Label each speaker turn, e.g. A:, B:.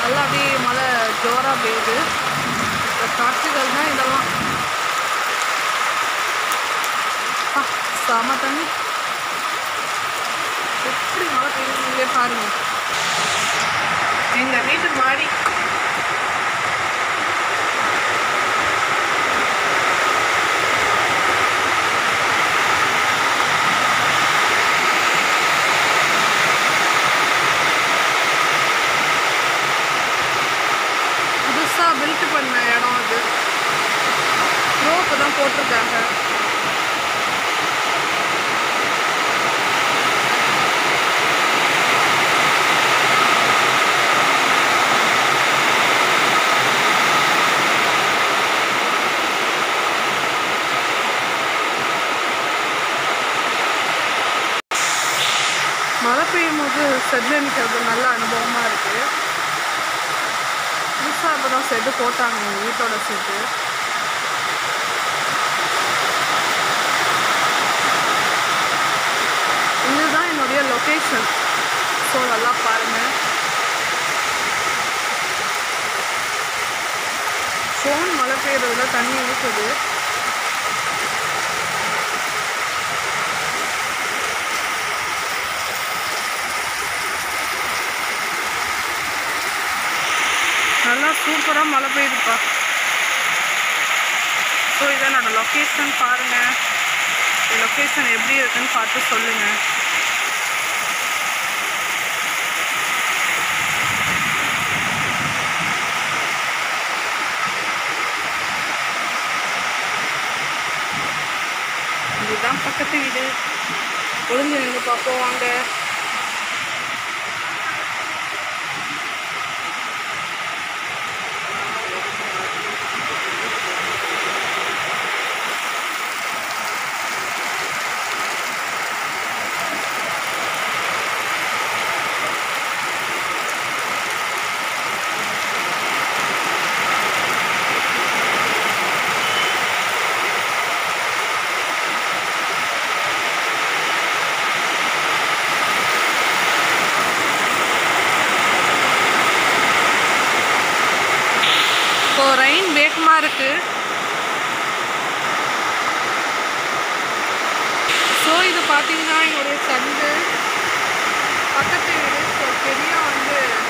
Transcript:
A: நல்லா அப்படியே மழை ஜோராக பெய்யுது இந்த காட்சிகள் தான் இதெல்லாம் அப்பா, செம தண்ணி எப்படி மழை பெய்யுதுங்களே பாருங்க எங்கள் வீட்டு மாடி புதுசாக பில்ட் பண்ண இடம் அது ரோப்பு தான் போட்டிருக்காங்க மழை பெய்யும் போது செட்டில் நிற்கிறது நல்ல அனுபவமாக இருக்குது புதுசாக இப்போ தான் செட்டு போட்டாங்க எங்கள் வீட்டோட செட்டு இதுதான் என்னுடைய லொக்கேஷன் ஸோ நல்லா பாருங்கள் ஃபோன் மழை பெய்யறதுல தண்ணி ஊற்றுது நல்லா சூப்பராக மழை பெய்யுதுப்பா ஸோ இதை என்னோட லொக்கேஷன் பாருங்கள் இந்த லொக்கேஷன் எப்படி இருக்குன்னு பார்த்து சொல்லுங்கள் இதுதான் பக்கத்து வீடு ஒளிஞ்சு நின்று பார்ப்போம் வாங்க இப்போ ரெயின் வேகமாக இருக்கு ஸோ இது பார்த்தீங்கன்னா என்னுடைய சந்து பக்கத்து வீடு ஸோ பெரிய வந்து